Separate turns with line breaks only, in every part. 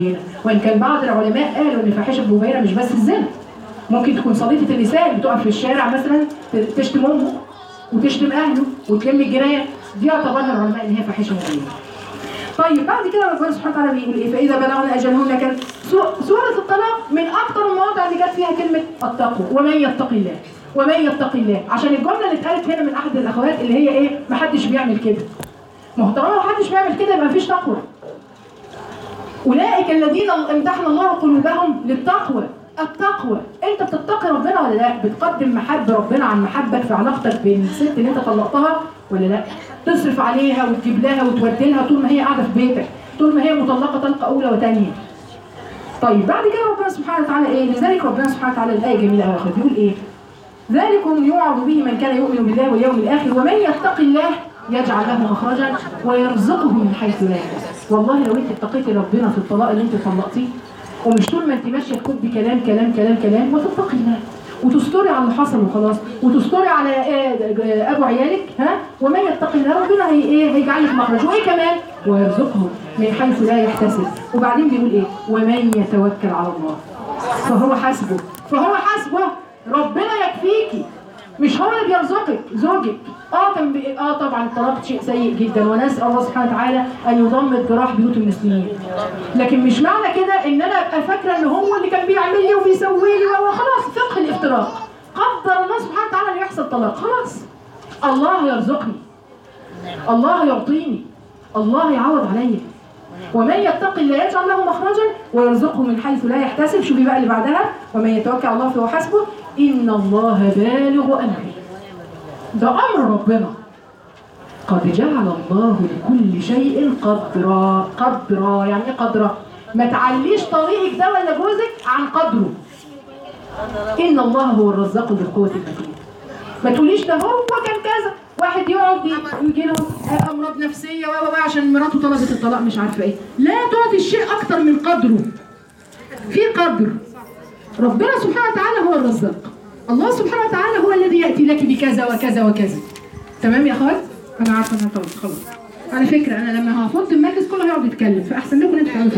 وان كان بعض العلماء قالوا ان الفاحشه المبينه مش بس الزنا ممكن تكون صديقه النساء بتقف في الشارع مثلا ت- تشتم امه وتشتم اهله وتلم الجيران دي اعتبرها العلماء ان هي فاحشه مبينه طيب بعد كده ربنا سبحانه وتعالى بيقول ايه فاذا بلغن اجلهن كان سو- سوره الطلاق من اكثر المواضع اللي جت فيها كلمه التقوى ومن يتق الله ومن يتق الله عشان الجمله اللي اتقالت هنا من احد الاخوات اللي هي ايه محدش بيعمل كده ما هو طالما محدش بيعمل كده يبقى مفيش تقوى أولئك الذين امتحن الله قلوبهم للتقوى التقوى انت بتتقي ربنا ولا لا بتقدم محبة ربنا عن محبك في علاقتك بين الست اللي انت طلقتها ولا لا تصرف عليها وتجيب لها وتودي لها طول ما هي قاعدة في بيتك طول ما هي مطلقة طلقة أولى وثانية طيب بعد كده ربنا سبحانه وتعالى ايه لذلك ربنا سبحانه وتعالى الآية جميلة قوي يا أخوات بيقول ايه ذلكم يوعظ به من كان يؤمن بالله واليوم الآخر ومن يتق الله يجعل له مخرجا ويرزقه من حيث لا يحتسب والله لو انت اتقيتي ربنا في الطلاق اللي انت طلقتيه ومش طول ما انت ماشيه تكبي كلام كلام كلام كلام وتتقي الله وتستري على اللي حصل وخلاص وتستري على آه، ابو عيالك ها ومن يتقي الله ربنا هي ايه هيجعل لك مخرج وايه كمان ويرزقه من حيث لا يحتسب وبعدين بيقول ايه ومن يتوكل على الله فهو حسبه فهو حسبه ربنا يكفيكي مش هو اللي بيرزقك زوجك اه كان بي... اه طبعا الطلاق شيء سيء جدا ونسال الله سبحانه وتعالى ان يضمد جراح بيوت المسلمين لكن مش معنى كده ان انا ابقى فاكره ان هو اللي كان بيعمل لي وبيسوي لي وخلاص فقه الافتراق قدر الله سبحانه وتعالى ان يحصل طلاق خلاص الله يرزقني الله يعطيني الله يعوض عليا ومن يتق الله يجعل له مخرجا ويرزقه من حيث لا يحتسب شوفي بقى اللي بعدها ومن يتوكل على الله فهو حسبه ان الله بالغ امره ده امر ربنا قد جعل الله لكل شيء قدرا قدرا يعني ايه قدرا ما تعليش طريقك ده ولا جوزك عن قدره ان الله هو الرزاق ذو القوه المتين ما تقوليش ده هو كان كذا واحد يقعد ي- يجي له امراض نفسيه و و- و عشان مراته طلبت الطلاق مش عارفه ايه لا تعطي الشيء اكتر من قدره في قدر ربنا سبحانه وتعالى هو الرزاق الله سبحانه وتعالى هو الذي ياتي لك بكذا وكذا وكذا تمام يا اخوات انا عارفه انها طولت خلاص على فكره انا لما هفض المجلس كله هيقعد يتكلم فاحسن لكم ان انتوا تعملوا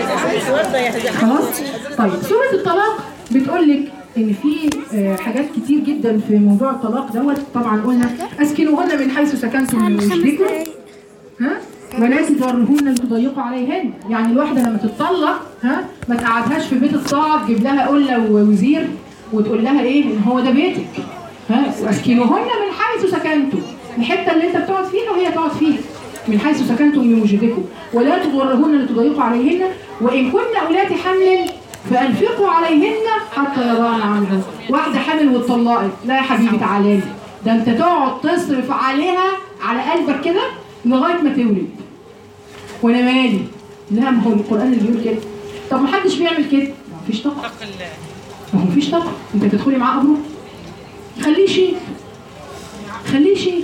كده خلاص طيب سوره الطلاق بتقول لك ان في آه، حاجات كتير جدا في موضوع الطلاق دوت طبعا قلنا اسكنوهن من حيث سكنتم من وجدكم ها ولا تضرهن لتضيقوا عليهن يعني الواحده لما تتطلق ها ما تقعدهاش في بيت الطاعه تجيب لها قله ووزير وتقول لها ايه ان هو ده بيتك ها واسكنوهن من حيث سكنتم الحته اللي انت بتقعد فيها وهي تقعد فيها من حيث سكنتم من وجدكم ولا تضرهن لتضيقوا عليهن وان كن اولات حمل فانفقوا عليهن حتى يضعن عنهم واحده حامل واتطلقت لا يا حبيبي تعالى لي ده انت تقعد تصرف عليها على قلبك كده لغايه ما تولد وانا مالي لا ما هو القران اللي بيقول كده طب ما حدش بيعمل كده ما فيش طاقه ما هو مفيش طاقه انت تدخلي معاه قبره خليه شيء خليه شيء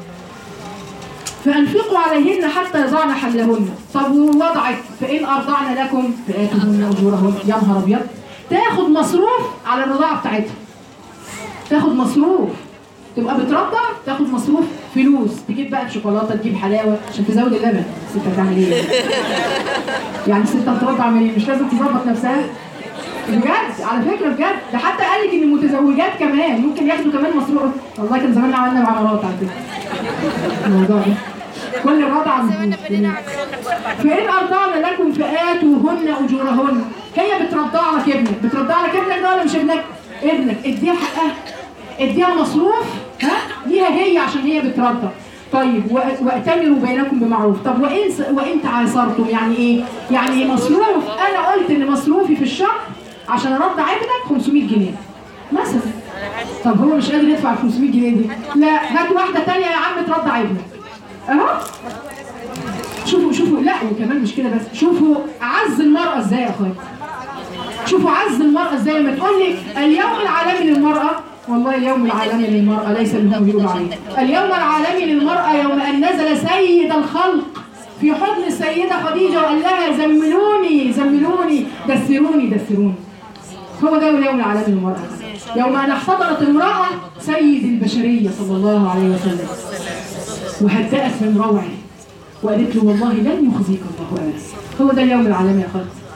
فأنفقوا عليهن حتى يضعن حملهن طب ووضعت فإن أرضعن لكم فآتوهن أجورهن يا نهار أبيض تاخد مصروف على الرضاعة بتاعتها تاخد مصروف تبقى بترضع تاخد مصروف فلوس تجيب بقى شوكولاته تجيب حلاوه عشان تزود اللبن الست هتعمل ايه؟ يعني الست هترضع منين؟ مش لازم تظبط نفسها؟ بجد على فكره بجد ده حتى قال لك ان المتزوجات كمان ممكن ياخدوا كمان مصروف والله كان زماننا عملنا مع مرات على فكره الموضوع ده كل الرضع مظبوط فإن أرضعن لكم فآتوهن أجورهن هي بترضع لك ابنك بترضع لك ابنك ده ولا مش ابنك؟ ابنك اديها حقها اديها مصروف ها ليها هي عشان هي بترضع طيب و- واتمروا بينكم بمعروف طب وان س- وان تعاثرتم يعني ايه؟ يعني مصروف انا قلت ان مصروفي في الشهر عشان ارضع ابنك 500 جنيه مثلا طب هو مش قادر يدفع ال 500 جنيه دي لا هات واحده تانية يا عم ترضع ابنك اهو شوفوا شوفوا لا وكمان مش كده بس شوفوا عز المرأة ازاي يا اخواتي شوفوا عز المرأة ازاي لما تقول لي اليوم العالمي للمرأة والله اليوم العالمي للمرأة ليس اللي هم بيقولوا عليه اليوم العالمي للمرأة يوم أن نزل سيد الخلق في حضن السيدة خديجة وقال لها زملوني زملوني دثروني دثروني هو ده اليوم العالمي للمرأة يوم أن احتضنت امرأة سيد البشرية صلى الله عليه وسلم وهدأت من روعه وقالت له والله لن يخزيك الله ابدا هو ده اليوم العالمي يا خالد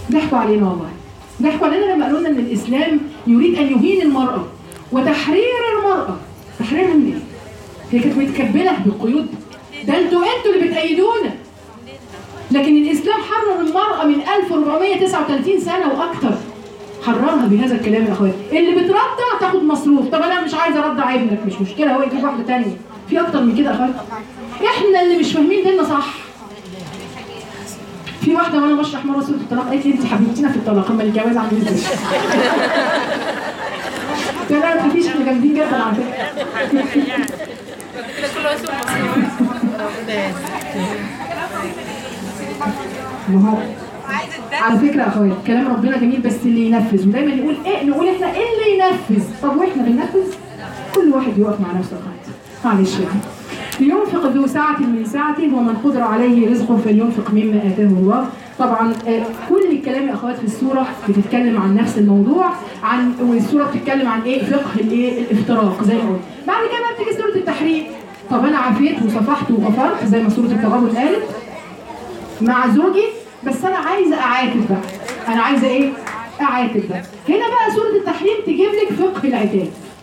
ضحكوا علينا والله ضحكوا علينا لما قالوا لنا ان الاسلام يريد ان يهين المراه وتحرير المراه تحريرها من ايه؟ هي كانت متكبله بالقيود ده انتوا انتوا اللي بتأيدونا لكن الاسلام حرر المراه من 1439 سنه واكثر حررها بهذا الكلام يا اخواتي اللي بترضع تاخد مصروف طب انا مش عايزه ارضع ابنك مش مشكله هو يجيب واحده تانية في اكتر من كده يا اخواتي احنا اللي مش فاهمين ديننا صح في واحده وانا بشرح مره سوره الطلاق قالت لي انت حبيبتينا في الطلاق اما الجواز عامل ازاي قلت لها لا ما تخافيش احنا جامدين جدا على فكره ما هو على فكره يا اخويا كلام ربنا جميل بس اللي ينفذ ودايما يقول ايه نقول احنا ايه اللي ينفذ طب واحنا بننفذ كل واحد يقف مع نفسه يا اخويا معلش يعني لينفق ذو سعة من سعته ومن قدر عليه رزقه فلينفق مما آتاه الله طبعا آه، كل الكلام يا اخوات في السورة بتتكلم عن نفس الموضوع عن والسورة بتتكلم عن ايه فقه الايه الافتراق زي ما قلت بعد كده بقى بتيجي سورة التحريم طب انا عافيت وصفحت وغفرت زي ما سورة التغابن قالت مع زوجي بس انا عايزه اعاتب بقى انا عايزه ايه اعاتب بقى هنا بقى سوره التحريم تجيب لك فقه العتاب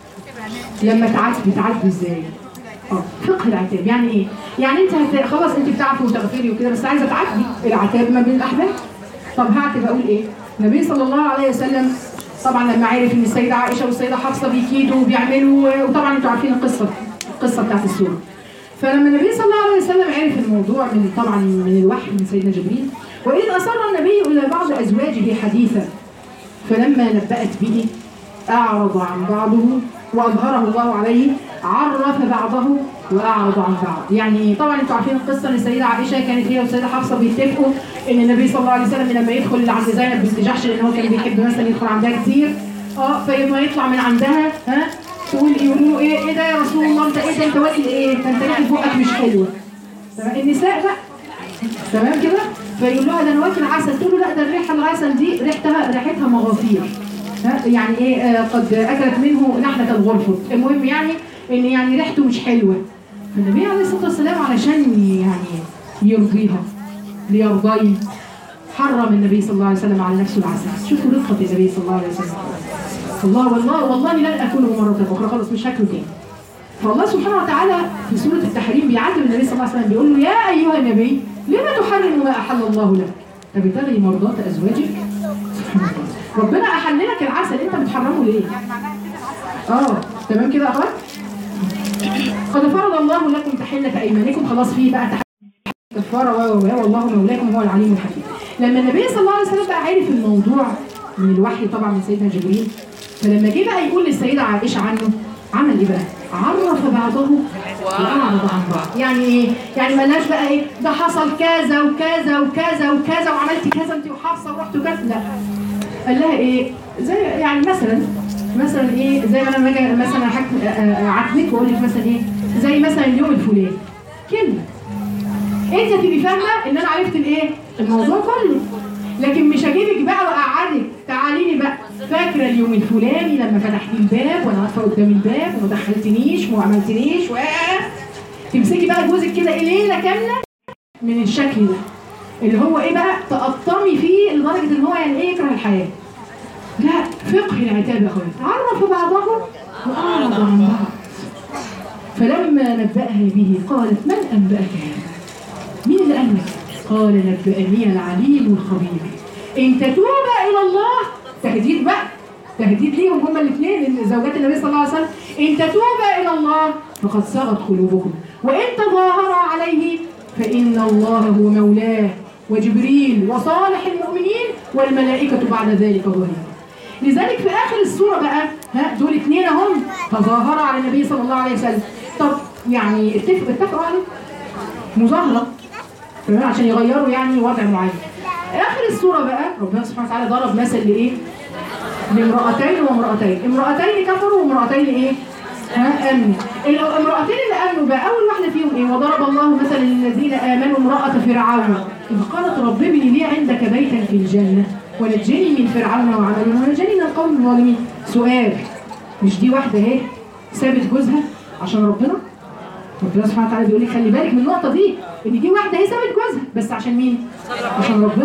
لما تعاتبي تعاتبي ازاي اه فقه العتاب يعني ايه يعني انت هت... خلاص انت بتعرفي وتغفري وكده بس عايزه تعاتبي العتاب ما بين الاحباب طب هعتب اقول ايه النبي صلى الله عليه وسلم طبعا لما عرف ان السيده عائشه والسيده حفصه بيكيدوا وبيعملوا وطبعا انتوا عارفين القصه القصه بتاعت السوره فلما النبي صلى الله عليه وسلم عرف الموضوع من طبعا من الوحي من سيدنا جبريل واذ اصر النبي الى بعض ازواجه حديثا فلما نبأت به أعرض عن بعضه وأظهره الله عليه عرف بعضه وأعرض عن بعض يعني طبعا انتوا عارفين القصة ان السيدة عائشة كانت هي والسيدة حفصة بيتفقوا ان النبي صلى الله عليه وسلم لما يدخل عند زينب بنت جحش لان هو كان بيحب مثلا يدخل عندها كتير اه فلما يطلع من عندها ها تقول يقولوا له ايه ايه ده يا رسول الله انت ايه ده انت واكل ايه ده انت ريحه بقك مش حلوه تمام النساء بقى تمام كده فيقول لها ده انا واكل عسل تقول له لا ده الريحه العسل دي ريحتها ريحتها مغافير ها يعني ايه آه قد اكلت منه نحله الغرفه المهم يعني ان يعني ريحته مش حلوه فالنبي عليه الصلاه والسلام علشان يعني يرضيها ليرضيه حرم النبي صلى الله عليه وسلم على نفسه العسل شوفوا رقه النبي صلى الله عليه وسلم الله والله والله لن اكله مره اخرى خلاص مش هاكله تاني فالله سبحانه وتعالى في سورة التحريم بيعاتب النبي صلى الله عليه وسلم بيقول له يا أيها النبي لما تحرم ما أحل الله لك؟ تبتغي مرضات أزواجك؟ سبحان الله ربنا أحل لك العسل أنت بتحرمه ليه؟ اه تمام كده يا أخوات؟ قد فرض الله لكم تحلة أيمانكم خلاص في بقى تحلة كفارة و و و والله مولاكم هو العليم الحكيم لما النبي صلى الله عليه وسلم بقى عرف الموضوع من الوحي طبعا من سيدنا جبريل فلما جه بقى يقول للسيدة عائشة عنه عمل ايه بقى؟ عرف بعضه واعرض عن بعض يعني ايه؟ يعني ملناش بقى ايه ده حصل كذا وكذا وكذا وكذا وعملتي كذا انت وحافظه ورحت وكذا لا قال لها ايه زي يعني مثلا مثلا ايه زي ما انا لما اجي مثلا حك- آه، آه، اعاتبك واقول لك مثلا ايه زي مثلا اليوم الفلاني كلمه انت هتبقي فاهمه ان انا عرفت الايه الموضوع كله لكن مش هجيبك بقى واقعدك تعالي لي بقى فاكره اليوم الفلاني لما فتحت الباب وانا واقفه قدام الباب وما دخلتنيش وما عملتنيش و تمسكي بقى جوزك كده ايه ليله كامله من الشكل ده اللي هو ايه بقى تقطمي فيه لدرجه ان هو يعني ايه يكره الحياه لا فقه العتاب يا اخويا عرف بعضهم واعرض عن بعض فلما نبأها به قالت من أنبأك هذا؟ مين اللي قال لك؟ قال نبأني العليم الخبير إن تتوبا إلى الله تهديد بقى تهديد ليهم هما الاثنين زوجات النبي صلى الله عليه وسلم إن تتوبا إلى الله فقد صغت قلوبكم وإن تظاهرا عليه فإن الله هو مولاه وجبريل وصالح المؤمنين والملائكة بعد ذلك ظهير لذلك في اخر السوره بقى ها دول اثنين اهم تظاهروا على النبي صلى الله عليه وسلم طب يعني اتفقوا اتفقوا عليه مظاهره تمام عشان يغيروا يعني وضع معين اخر السوره بقى ربنا سبحانه وتعالى ضرب مثل لايه لامرأتين وامرأتين امرأتين كفروا وامرأتين ايه ها امنوا الامرأتين اللي امنوا بقى اول واحده فيهم ايه وضرب الله مثلا للذين امنوا امرأة فرعون اذ قالت رب ابن لي عندك بيتا في الجنه ونجني من فرعون وعمله ونجني من القوم الظالمين سؤال مش دي واحده اهي سابت جوزها عشان ربنا ربنا سبحانه وتعالى بيقول لك خلي بالك من النقطه دي ان دي واحده هي سابت جوزها بس عشان مين عشان ربنا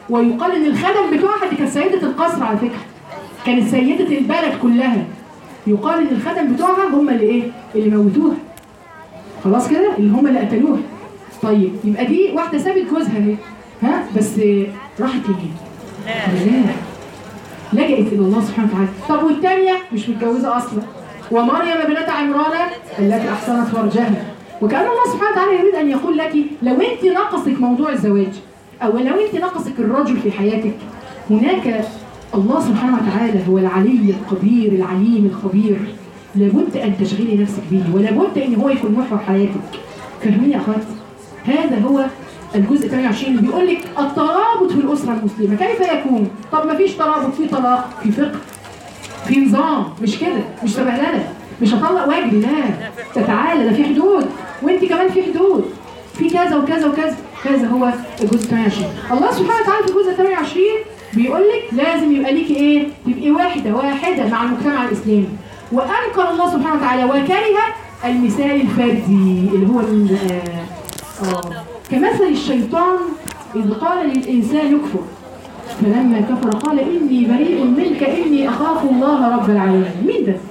ويقال ان الخدم بتوعها دي كانت سيده القصر على فكره كانت سيده البلد كلها يقال ان الخدم بتوعها هم اللي ايه اللي موتوها خلاص كده اللي هم اللي قتلوها طيب يبقى دي واحده سابت جوزها اهي ها بس راحت لمين؟ لا لجأت الى الله سبحانه وتعالى طب والثانيه مش متجوزه اصلا ومريم بنت عمران التي احسنت فرجها وكان الله سبحانه وتعالى يريد ان يقول لك لو انت نقصك موضوع الزواج او لو انت نقصك الرجل في حياتك هناك الله سبحانه وتعالى هو العلي القدير العليم الخبير لابد ان تشغلي نفسك به ولابد ان هو يكون محور حياتك فاهمين يا اخواتي هذا هو الجزء 28 اللي بيقول لك الترابط في الاسره المسلمه كيف يكون طب ما فيش ترابط في طلاق في فقه في نظام مش كده مش سبهلله مش هطلق واجري لا ده تعالى ده في حدود وانت كمان في حدود في كذا وكذا وكذا هذا هو الجزء 28 الله سبحانه وتعالى في الجزء 28 بيقول لك لازم يبقى ليكي ايه تبقي واحده واحده مع المجتمع الاسلامي وانكر الله سبحانه وتعالى وكره المثال الفردي اللي هو ال- آه، آه، كمثل الشيطان إذ قال للإنسان يكفر فلما كفر قال إني بريء منك إني أخاف الله رب العالمين مين ده؟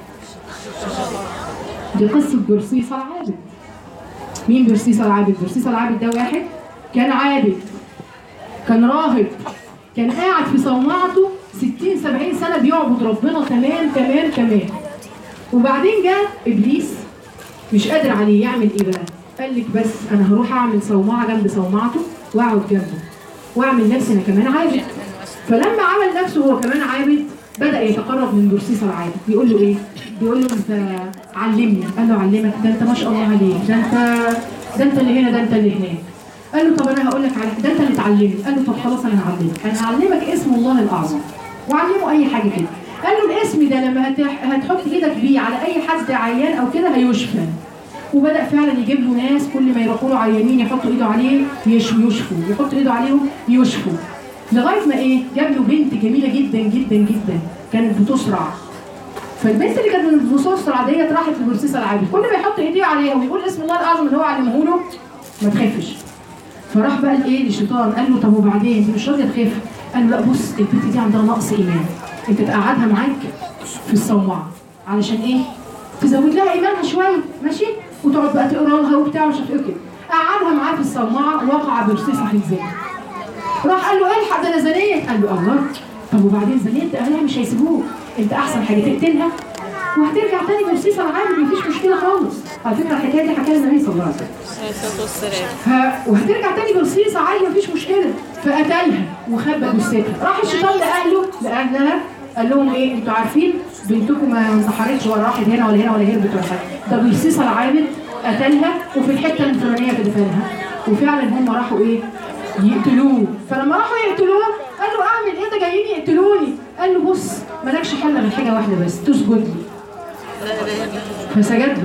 دي قصة برصيص العابد مين برصيص العابد؟ برصيص العابد ده واحد كان عابد كان راهب كان قاعد في صومعته 60 70 سنة بيعبد ربنا تمام تمام تمام وبعدين جاء إبليس مش قادر عليه يعمل إيه بقى؟ قال لك بس أنا هروح أعمل صومعة جنب صومعته وأقعد جنبه وأعمل نفسي أنا كمان عابد فلما عمل نفسه هو كمان عابد بدأ يتقرب من برصيص العابد يقول له إيه؟ بيقول له أنت علمني قال له علمك ده أنت ما شاء الله عليك ده أنت ده أنت اللي هنا ده أنت اللي هناك قال له طب انا هقول لك على ده انت اللي تعلمني قال له طب خلاص انا هعلمك انا هعلمك اسم الله الاعظم وعلمه اي حاجه كده قال له الاسم ده لما هتح... هتحط ايدك بيه على اي حد عيان او كده هيشفى وبدا فعلا يجيب له ناس كل ما يروحوا له عيانين يحطوا ايده عليه يشفوا يشفوا يحط ايده عليهم يشفوا لغايه ما ايه جاب له بنت جميله جدا جدا جدا كانت بتسرع فالبنت اللي كانت من بتسرع ديت راحت لبرسيس العابد كل ما يحط ايديه عليها ويقول اسم الله الاعظم اللي هو علمه له ما تخافش فراح بقى لايه للشيطان قال له طب وبعدين انت مش راضيه تخاف قال له لا بص البنت دي عندها نقص ايمان انت تقعدها معاك في الصومعه علشان ايه تزود لها ايمانها شويه ماشي وتقعد بقى تقرا لها وبتاع ومش عارف ايه كده قعدها معاه في الصومعه وقع برصيصه في الزنا راح قال له الحق ده انا زنيت قال له الله طب وبعدين زنيت اهلها مش هيسيبوك انت احسن حاجه تقتلها وهترجع تاني برصيصه العادي مفيش مشكله خالص على فكره الحكايه دي حكاها النبي صلى الله عليه وسلم
عليه الصلاة والسلام
ف... وهترجع تاني برصيصة عادي مفيش مشكلة فقتلها وخبى جثتها راح الشيطان لأهله لأهلها قال لهم ايه انتوا عارفين بنتكم ما انتحرتش ولا راحت هنا ولا هنا ولا هربت ولا حاجة ده برصيصة العابد قتلها وفي الحتة الفلانية في دفنها وفعلا هم راحوا ايه يقتلوه فلما راحوا يقتلوه قال له اعمل ايه ده جايين يقتلوني قال له بص مالكش حل غير حاجة واحدة بس تسجد لي فسجد له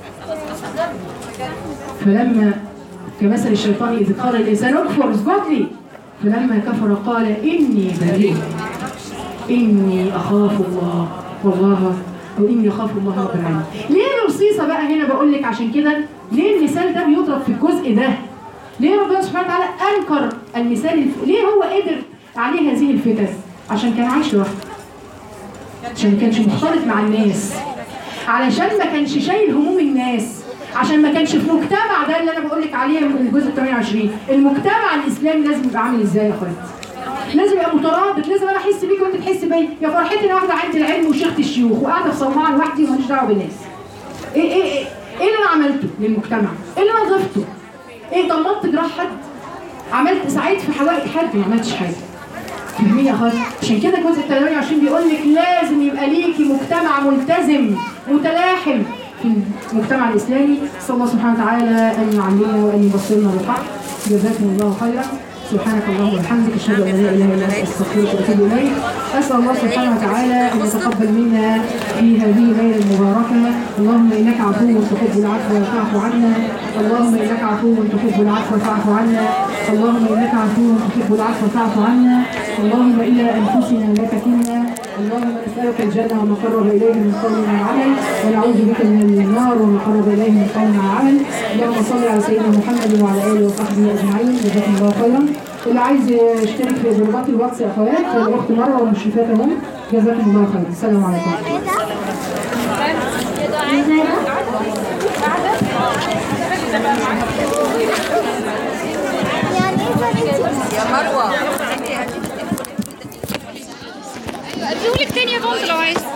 فلما كمثل الشيطان إذ قال الإنسان اكفر اسجد لي فلما كفر قال إني بريء إني أخاف الله والله أو إني أخاف الله رب العالمين ليه الرصيصة بقى هنا بقول لك عشان كده ليه المثال ده بيضرب في الجزء ده ليه ربنا سبحانه وتعالى أنكر المثال الف... ليه هو قدر عليه هذه الفتن عشان كان عايش لوحده عشان ما كانش مختلط مع الناس علشان ما كانش شايل هموم الناس عشان ما كانش في مجتمع ده اللي انا بقول لك عليه من الجزء 28 المجتمع الاسلامي لازم يبقى عامل ازاي يا اخواتي لازم يبقى مترابط لازم انا احس بيك وانت تحس بيا يا فرحتي انا واحده عندي العلم وشيخه الشيوخ وقاعده في صومعه لوحدي وماليش دعوه بالناس ايه ايه ايه ايه اللي انا عملته للمجتمع ايه اللي انا ضفته ايه ضمنت جراح حد عملت ساعدت في حوائج حد ما عملتش حاجه فاهمين يا اخواتي عشان كده الجزء 28 بيقول لك لازم يبقى ليكي مجتمع ملتزم متلاحم في المجتمع الاسلامي اسال الله سبحانه وتعالى ان يعلمنا وان يبصرنا بالحق جزاكم الله خيرا سبحانك اللهم وبحمدك اشهد ان لا اله الا انت استغفرك واتوب اليك اسال الله سبحانه وتعالى ان يتقبل منا في هذه الليله المباركه اللهم انك عفو تحب العفو فاعف عنا اللهم انك عفو تحب العفو فاعف عنا اللهم انك عفو تحب العفو فاعف عنا اللهم الى انفسنا لك كنا اللهم نسالك الجنه وما قرب اليه من قول وعمل ونعوذ بك من النار وما قرب اليه من قول وعمل اللهم صل على سيدنا محمد وعلى اله وصحبه اجمعين جزاكم الله خيرا اللي عايز يشترك في جروبات الواتس يا اخوات الاخت مروه والمشرفات اهم جزاكم الله خير السلام عليكم
يا مروه
اديهولك تاني يا بنت لو عايز